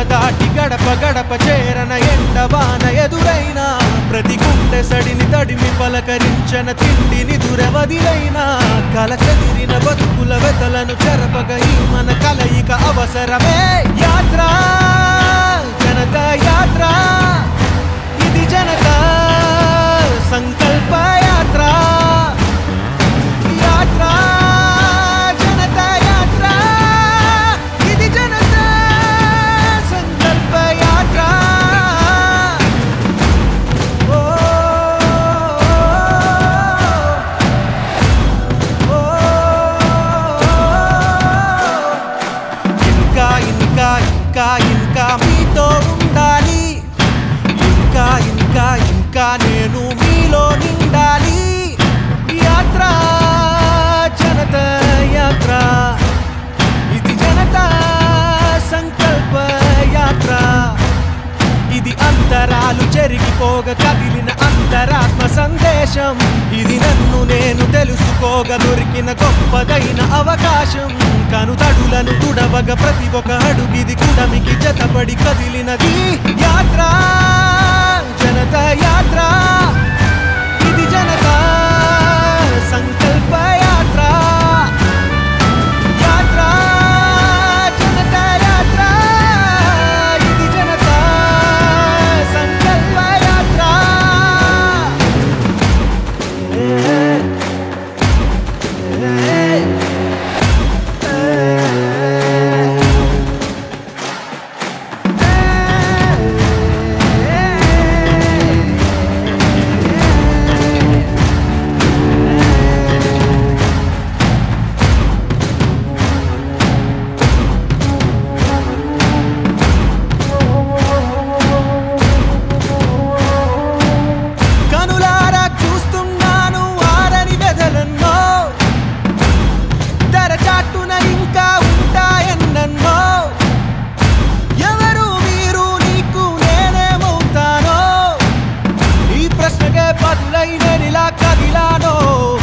దాటి గడప గడప చేరన ఎండవాన ఎదురైనా ప్రతి గుండె సడిని తడిమి పలకరించన తిండిని దురవదిలైనా కల చెదిరిన బతుకుల వెతలను చెరపగ ఈ మన కలయిక అవసరమే యాత్ర జనత యాత్ర ఇది జనత సంకల్ప యాత్ర యాత్ర జనత యాత్ర ఇది జనత సంకల్ప యాత్ర ఓ ఓ ఇంకా ఇంకా ఇంకా ఇంకా మీతో ఉండాలి ఇంకా ఇంకా ఇంకా నేను మీలో నిండాలి యాత్ర జనత యాత్ర ఇది జనత సంకల్ప యాత్ర ఇది అంతరాలు చెరిగిపోగ కదిలిన అంతరాత్మ సందేశం ఇది నన్ను నేను తెలుసుకోగ దొరికిన గొప్పదైన అవకాశం కనుతడులను తుడవగ ప్రతి ఒక్క అడుగిది కుడమికి జతపడి కదిలినది యాత్ర జనత యాత్ర ఇది జనత సంకల్ప యాత్ర యాత్ర జనత యాత్ర ఇది జనత సంకల్ప యాత్ర కనులారా చూస్తున్నాను ఆరని వెదలన్నో తెరచాటున ఇంకా ఉంటాయన్నన్నో ఎవరు మీరు నీకు నేనేమవుతానో ఈ ప్రశ్నకే బదులైననిలా కదిలానో